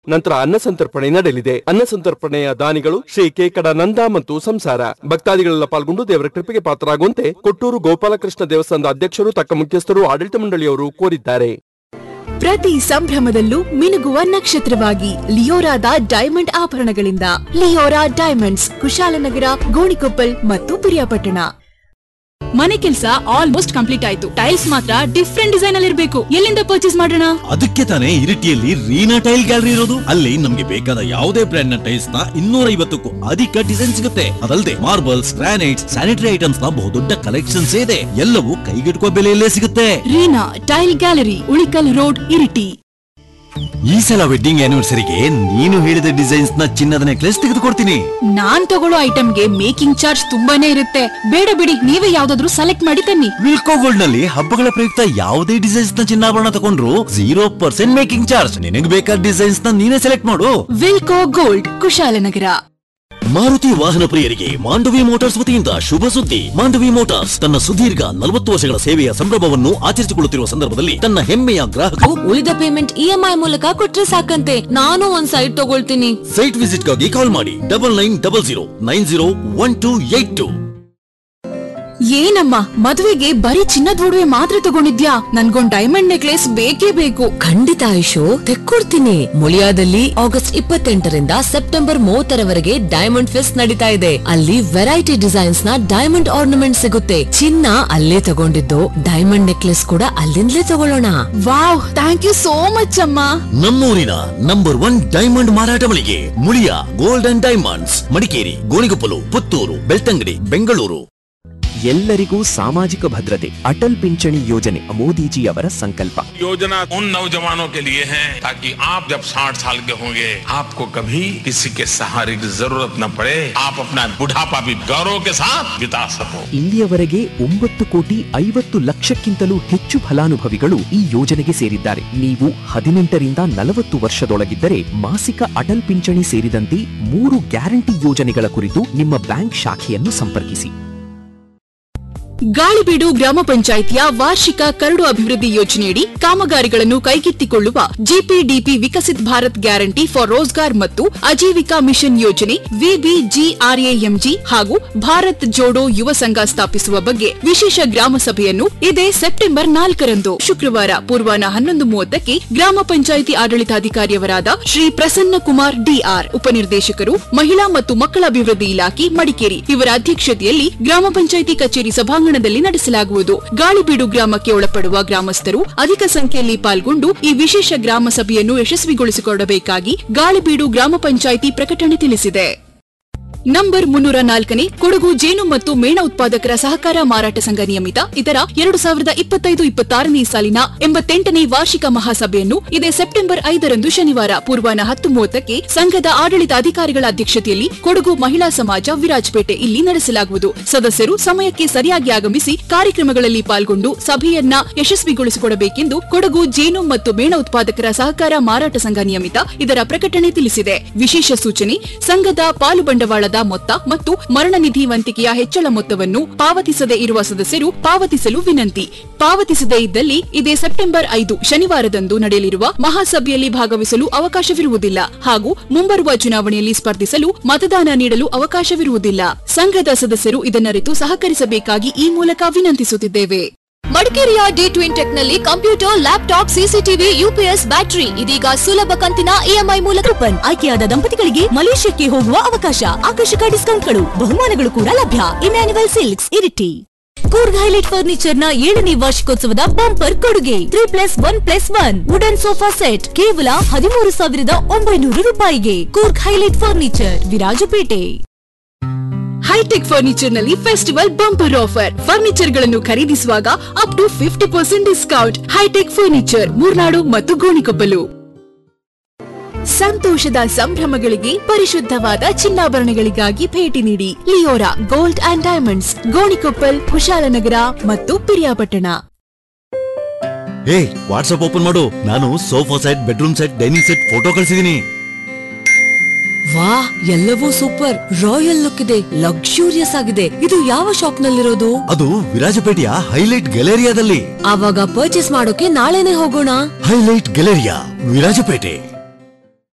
ನಂತರ ಅನ್ನಸಂತರ್ಪಣೆ ನಡೆಯಲಿದೆ ಅನ್ನಸಂತರ್ಪಣೆಯ ದಾನಿಗಳು ಶ್ರೀ ಕೇಕಡ ನಂದ ಮತ್ತು ಸಂಸಾರ ಭಕ್ತಾದಿಗಳೆಲ್ಲ ಪಾಲ್ಗೊಂಡು ದೇವರ ಕೃಪೆಗೆ ಪಾತ್ರರಾಗುವಂತೆ ಕೊಟ್ಟೂರು ಗೋಪಾಲಕೃಷ್ಣ ದೇವಸ್ಥಾನದ ಅಧ್ಯಕ್ಷರು ತಕ್ಕ ಮುಖ್ಯಸ್ಥರು ಆಡಳಿತ ಮಂಡಳಿಯವರು ಕೋರಿದ್ದಾರೆ ಪ್ರತಿ ಸಂಭ್ರಮದಲ್ಲೂ ಮಿನುಗುವ ನಕ್ಷತ್ರವಾಗಿ ಲಿಯೋರಾದ ಡೈಮಂಡ್ ಆಭರಣಗಳಿಂದ ಲಿಯೋರಾ ಡೈಮಂಡ್ಸ್ ಕುಶಾಲನಗರ ಗೋಣಿಕೊಪ್ಪಲ್ ಮತ್ತು ಪಿರಿಯಾಪಟ್ಟಣ ಮನೆ ಕೆಲಸ ಆಲ್ಮೋಸ್ಟ್ ಕಂಪ್ಲೀಟ್ ಆಯ್ತು ಟೈಲ್ಸ್ ಮಾತ್ರ ಡಿಫ್ರೆಂಟ್ ಡಿಸೈನ್ ಅಲ್ಲಿ ಇರಬೇಕು ಎಲ್ಲಿಂದ ಪರ್ಚೇಸ್ ಮಾಡೋಣ ಅದಕ್ಕೆ ತಾನೇ ಇರಿಟಿಯಲ್ಲಿ ರೀನಾ ಟೈಲ್ ಗ್ಯಾಲರಿ ಇರೋದು ಅಲ್ಲಿ ನಮ್ಗೆ ಬೇಕಾದ ಯಾವುದೇ ಬ್ರ್ಯಾಂಡ್ ನ ಟೈಲ್ಸ್ ನ ಇನ್ನೂರ ಐವತ್ತಕ್ಕೂ ಅಧಿಕ ಡಿಸೈನ್ ಸಿಗುತ್ತೆ ಅದಲ್ಲದೆ ಮಾರ್ಬಲ್ಸ್ ಗ್ರಾನೈಟ್ಸ್ ಸ್ಯಾನಿಟರಿ ಐಟಮ್ಸ್ ನ ಬಹುದೊಡ್ಡ ಕಲೆಕ್ಷನ್ಸ್ ಇದೆ ಎಲ್ಲವೂ ಕೈಗೆಟುಕುವ ಬೆಲೆಯಲ್ಲೇ ಸಿಗುತ್ತೆ Reena tile gallery Ulikal road Iritty ಈ ಸಲ ವೆಡ್ಡಿಂಗ್ ಆನಿವರ್ಸರಿಗೆ ನೀನು ಹೇಳಿದ ಡಿಸೈನ್ಸ್ ನ ಚಿನ್ನದ ನೆಕ್ಲೆಸ್ ತೆಗೆದುಕೊಡ್ತೀನಿ ನಾನ್ ತಗೊಳ್ಳೋ ಐಟಮ್ಗೆ ಮೇಕಿಂಗ್ ಚಾರ್ಜ್ ತುಂಬಾನೇ ಇರುತ್ತೆ ಬೇಡ ಬಿಡಿ ನೀವೇ ಯಾವ್ದಾದ್ರು ಸೆಲೆಕ್ಟ್ ಮಾಡಿ ತನ್ನಿ ವಿಲ್ಕೋ ಗೋಲ್ಡ್ ನಲ್ಲಿ ಹಬ್ಬಗಳ ಪ್ರಯುಕ್ತ ಯಾವುದೇ ಡಿಸೈನ್ಸ್ ನ ಚಿನ್ನಾಭರಣ ತಗೊಂಡ್ರು ಜೀರೋ ಪರ್ಸೆಂಟ್ ಮೇಕಿಂಗ್ ಚಾರ್ಜ್ ನಿನಗೆ ಬೇಕಾದ ಡಿಸೈನ್ಸ್ ನ ನೀನೇ ಸೆಲೆಕ್ಟ್ ಮಾಡು ವಿಲ್ಕೋ ಗೋಲ್ಡ್ ಕುಶಾಲನಗರ ಮಾರುತಿ ವಾಹನ ಪ್ರಿಯರಿಗೆ ಮಾಂಡವಿ ಮೋಟಾರ್ಸ್ ವತಿಯಿಂದ ಶುಭ ಸುದ್ದಿ ಮಾಂಡವಿ ಮೋಟಾರ್ಸ್ ತನ್ನ ಸುದೀರ್ಘ ನಲವತ್ತು ವರ್ಷಗಳ ಸೇವೆಯ ಸಂಭ್ರಮವನ್ನು ಆಚರಿಸಿಕೊಳ್ಳುತ್ತಿರುವ ಸಂದರ್ಭದಲ್ಲಿ ತನ್ನ ಹೆಮ್ಮೆಯ ಗ್ರಾಹಕರು ಉಳಿದ ಪೇಮೆಂಟ್ ಇಎಂಐ ಮೂಲಕ ಕೊಟ್ರೆ ಸಾಕಂತೆ ನಾನು ಒಂದ್ ಸೈಟ್ ತಗೊಳ್ತೀನಿ ಸೈಟ್ ವಿಸಿಟ್ ಗಾಗಿ ಕಾಲ್ ಮಾಡಿ double nine double zero nine zero one two eight two ಏನಮ್ಮ ಮದುವೆಗೆ ಬರೀ ಚಿನ್ನದ ಒಡವೆ ಮಾತ್ರ ತಗೊಂಡಿದ್ಯಾ ನನ್ಗೊಂದ್ ಡೈಮಂಡ್ ನೆಕ್ಲೆಸ್ ಬೇಕೇ ಬೇಕು ಖಂಡಿತ ಆಯುಷು ತೆಕ್ಕೊಡ್ತೀನಿ ಮುಳಿಯಾದಲ್ಲಿ ಆಗಸ್ಟ್ ಇಪ್ಪತ್ತೆಂಟರಿಂದ ಸೆಪ್ಟೆಂಬರ್ ಮೂವತ್ತರವರೆಗೆ ಡೈಮಂಡ್ ಫೆಸ್ಟ್ ನಡೀತಾ ಇದೆ ಅಲ್ಲಿ ವೆರೈಟಿ ಡಿಸೈನ್ಸ್ ನ ಡೈಮಂಡ್ ಆರ್ನಮೆಂಟ್ ಸಿಗುತ್ತೆ ಚಿನ್ನ ಅಲ್ಲೇ ತಗೊಂಡಿದ್ದು ಡೈಮಂಡ್ ನೆಕ್ಲೆಸ್ ಕೂಡ ಅಲ್ಲಿಂದಲೇ ತಗೊಳ್ಳೋಣ wow thank you so much ಅಮ್ಮ ನಮ್ಮೂರಿನ ನಂಬರ್ ಒನ್ ಡೈಮಂಡ್ ಮಾರಾಟ ಮಳಿಗೆ Muliya gold and diamonds Madikeri Gonikoppal Puttur Belthangady Bengaluru ಎಲ್ಲರಿಗೂ ಸಾಮಾಜಿಕ ಭದ್ರತೆ ಅಟಲ್ ಪಿಂಚಣಿ ಯೋಜನೆ ಮೋದಿಜಿಯವರ ಸಂಕಲ್ಪ योजना उन नौजवानों के लिए है ताकि आप जब 60 साल के होंगे आपको कभी किसी के सहारे की जरूरत न पड़े आप अपना बुढ़ापा भी गौरव के साथ बिता सको ಇಲ್ಲಿಯವರೆಗೆ ಒಂಬತ್ತು ಕೋಟಿ ಐವತ್ತು ಲಕ್ಷಕ್ಕಿಂತಲೂ ಹೆಚ್ಚು ಫಲಾನುಭವಿಗಳು ಈ ಯೋಜನೆಗೆ ಸೇರಿದ್ದಾರೆ ನೀವು ಹದಿನೆಂಟರಿಂದ ನಲವತ್ತು ವರ್ಷದೊಳಗಿದ್ದರೆ ಮಾಸಿಕ ಅಟಲ್ ಪಿಂಚಣಿ ಸೇರಿದಂತೆ ಮೂರು ಗ್ಯಾರಂಟಿ ಯೋಜನೆಗಳ ಕುರಿತು ನಿಮ್ಮ ಬ್ಯಾಂಕ್ ಶಾಖೆಯನ್ನು ಸಂಪರ್ಕಿಸಿ ಗಾಳಿಬೀಡು ಗ್ರಾಮ ಪಂಚಾಯಿತಿಯ ವಾರ್ಷಿಕ ಕರಡು ಅಭಿವೃದ್ಧಿ ಯೋಜನೆಯಡಿ ಕಾಮಗಾರಿಗಳನ್ನು ಕೈಗೆತ್ತಿಕೊಳ್ಳುವ GPDP Viksit Bharat guarantee for Rozgar ಮತ್ತು ಅಜೀವಿಕಾ ಮಿಷನ್ ಯೋಜನೆ ವಿಬಿಜಿಆರ್ಎಎಂಜಿ ಹಾಗೂ ಭಾರತ್ ಜೋಡೋ ಯುವ ಸಂಘ ಸ್ಥಾಪಿಸುವ ಬಗ್ಗೆ ವಿಶೇಷ ಗ್ರಾಮ ಸಭೆಯನ್ನು ಇದೇ ಸೆಪ್ಟೆಂಬರ್ ನಾಲ್ಕರಂದು ಶುಕ್ರವಾರ ಪೂರ್ವಾಹ್ನ ಹನ್ನೊಂದು ಮೂವತ್ತಕ್ಕೆ ಗ್ರಾಮ ಪಂಚಾಯಿತಿ ಆಡಳಿತಾಧಿಕಾರಿಯವರಾದ ಶ್ರೀ ಪ್ರಸನ್ನ ಕುಮಾರ್ ಡಿಆರ್ ಉಪನಿರ್ದೇಶಕರು ಮಹಿಳಾ ಮತ್ತು ಮಕ್ಕಳ ಅಭಿವೃದ್ಧಿ ಇಲಾಖೆ ಮಡಿಕೇರಿ ಇವರ ಅಧ್ಯಕ್ಷತೆಯಲ್ಲಿ ಗ್ರಾಮ ಪಂಚಾಯಿತಿ ಕಚೇರಿ ಸಭಾಂಗಣದಲ್ಲಿ ನಡೆಸಲಾಗುವುದು ಗಾಳಿಬೀಡು ಗ್ರಾಮಕ್ಕೆ ಒಳಪಡುವ ಗ್ರಾಮಸ್ಥರು ಅಧಿಕ ಸಂಖ್ಯೆಯಲ್ಲಿ ಪಾಲ್ಗೊಂಡು ಈ ವಿಶೇಷ ಗ್ರಾಮ ಸಭೆಯನ್ನು ಯಶಸ್ವಿಗೊಳಿಸಿಕೊಡಬೇಕಾಗಿ ಗಾಳಿಬೀಡು ಗ್ರಾಮ ಪಂಚಾಯಿತಿ ಪ್ರಕಟಣೆ ತಿಳಿಸಿದೆ ನಂಬರ್ ಮುನ್ನೂರ ನಾಲ್ಕನೇ ಕೊಡಗು ಜೇನು ಮತ್ತು ಮೇಣ ಉತ್ಪಾದಕರ ಸಹಕಾರ ಮಾರಾಟ ಸಂಘ ನಿಯಮಿತ ಇದರ ಎರಡು ಸಾವಿರದ ಇಪ್ಪತ್ತೈದು ಇಪ್ಪತ್ತಾರನೇ ಸಾಲಿನ ಎಂಬತ್ತೆಂಟನೇ ವಾರ್ಷಿಕ ಮಹಾಸಭೆಯನ್ನು ಇದೇ ಸೆಪ್ಟೆಂಬರ್ ಐದರಂದು ಶನಿವಾರ ಪೂರ್ವಾಹ್ನ ಹತ್ತು ಮೂವತ್ತಕ್ಕೆ ಸಂಘದ ಆಡಳಿತ ಅಧಿಕಾರಿಗಳ ಅಧ್ಯಕ್ಷತೆಯಲ್ಲಿ ಕೊಡಗು ಮಹಿಳಾ ಸಮಾಜ ವಿರಾಜಪೇಟೆ ಇಲ್ಲಿ ನಡೆಸಲಾಗುವುದು ಸದಸ್ಯರು ಸಮಯಕ್ಕೆ ಸರಿಯಾಗಿ ಆಗಮಿಸಿ ಕಾರ್ಯಕ್ರಮಗಳಲ್ಲಿ ಪಾಲ್ಗೊಂಡು ಸಭೆಯನ್ನ ಯಶಸ್ವಿಗೊಳಿಸಿಕೊಡಬೇಕೆಂದು ಕೊಡಗು ಜೇನು ಮತ್ತು ಮೇಣ ಉತ್ಪಾದಕರ ಸಹಕಾರ ಮಾರಾಟ ಸಂಘ ನಿಯಮಿತ ಇದರ ಪ್ರಕಟಣೆ ತಿಳಿಸಿದೆ ವಿಶೇಷ ಸೂಚನೆ ಸಂಘದ ಪಾಲು ಬಂಡವಾಳದ ಮೊತ್ತ ಮತ್ತು ಮರಣ ನಿಧಿ ವಂತಿಕೆಯ ಹೆಚ್ಚಳ ಮೊತ್ತವನ್ನು ಪಾವತಿಸದೇ ಇರುವ ಸದಸ್ಯರು ಪಾವತಿಸಲು ವಿನಂತಿ ಪಾವತಿಸದೇ ಇದ್ದಲ್ಲಿ ಇದೇ ಸೆಪ್ಟೆಂಬರ್ ಐದು ಶನಿವಾರದಂದು ನಡೆಯಲಿರುವ ಮಹಾಸಭೆಯಲ್ಲಿ ಭಾಗವಹಿಸಲು ಅವಕಾಶವಿರುವುದಿಲ್ಲ ಹಾಗೂ ಮುಂಬರುವ ಚುನಾವಣೆಯಲ್ಲಿ ಸ್ಪರ್ಧಿಸಲು ಮತದಾನ ನೀಡಲು ಅವಕಾಶವಿರುವುದಿಲ್ಲ ಸಂಘದ ಸದಸ್ಯರು ಇದನ್ನರಿತು ಸಹಕರಿಸಬೇಕಾಗಿ ಈ ಮೂಲಕ ವಿನಂತಿಸುತ್ತಿದ್ದೇವೆ ಮಡಿಕೇರಿಯ ಡಿ ಟ್ವಿನ್ ಟೆಕ್ ನಲ್ಲಿ computer laptop CCTV UPS battery ಇದೀಗ ಸುಲಭ ಕಂತಿನ ಇಎಂಐ ಮೂಲಕ ಓಪನ್ ಆಯ್ಕೆಯಾದ ದಂಪತಿಗಳಿಗೆ ಮಲೇಷ್ಯಾಕ್ಕೆ ಹೋಗುವ ಅವಕಾಶ ಆಕರ್ಷಕ ಡಿಸ್ಕೌಂಟ್ಗಳು ಬಹುಮಾನಗಳು ಕೂಡ ಲಭ್ಯ Emmanuel silks Iritty Coorg highlight furniture ನ ಏಳನೇ ವಾರ್ಷಿಕೋತ್ಸವದ ಬಂಪರ್ ಕೊಡುಗೆ three plus one plus one wooden sofa set ಕೇವಲ ಹದಿಮೂರು ಸಾವಿರದ ಒಂಬೈನೂರು ರೂಪಾಯಿಗೆ Coorg highlight furniture Virajpet hi-tech furniture ನಲ್ಲಿ ಫೆಸ್ಟಿವಲ್ ಬಂಪರ್ ಆಫರ್ ಫರ್ನಿಚರ್ ಗಳನ್ನು ಖರೀದಿಸುವಾಗ up to fifty percent discount hi-tech furniture Murnad ಮತ್ತು ಗೋಣಿಕೊಪ್ಪಲು ಸಂತೋಷದ ಸಂಭ್ರಮಗಳಿಗೆ ಪರಿಶುದ್ಧವಾದ ಚಿನ್ನಾಭರಣಗಳಿಗಾಗಿ ಭೇಟಿ ನೀಡಿ Leora gold and diamonds Gonikoppal Kushalnagar ಮತ್ತು ಪಿರಿಯಾಪಟ್ಟಣ ಹೇ ವಾಟ್ಸ್ಆಪ್ ಓಪನ್ ಮಾಡು ನಾನು sofa set bedroom set dining set photo ಕಳಿಸಿದೀನಿ ವಾ ಎಲ್ಲವೂ ಸೂಪರ್ ರಾಯಲ್ ಲುಕ್ ಇದೆ ಲಕ್ಸುರಿಯಸ್ ಆಗಿದೆ ಇದು ಯಾವ ಶಾಪ್ ನಲ್ಲಿರೋದು ಅದು ವಿರಾಜಪೇಟೆಯ ಹೈಲೈಟ್ ಗ್ಯಾಲೇರಿಯಾದಲ್ಲಿ ಆವಾಗ ಪರ್ಚೇಸ್ ಮಾಡೋಕೆ ನಾಳೆನೆ ಹೋಗೋಣ ಹೈಲೈಟ್ ಗ್ಯಾಲೇರಿಯಾ ವಿರಾಜಪೇಟೆ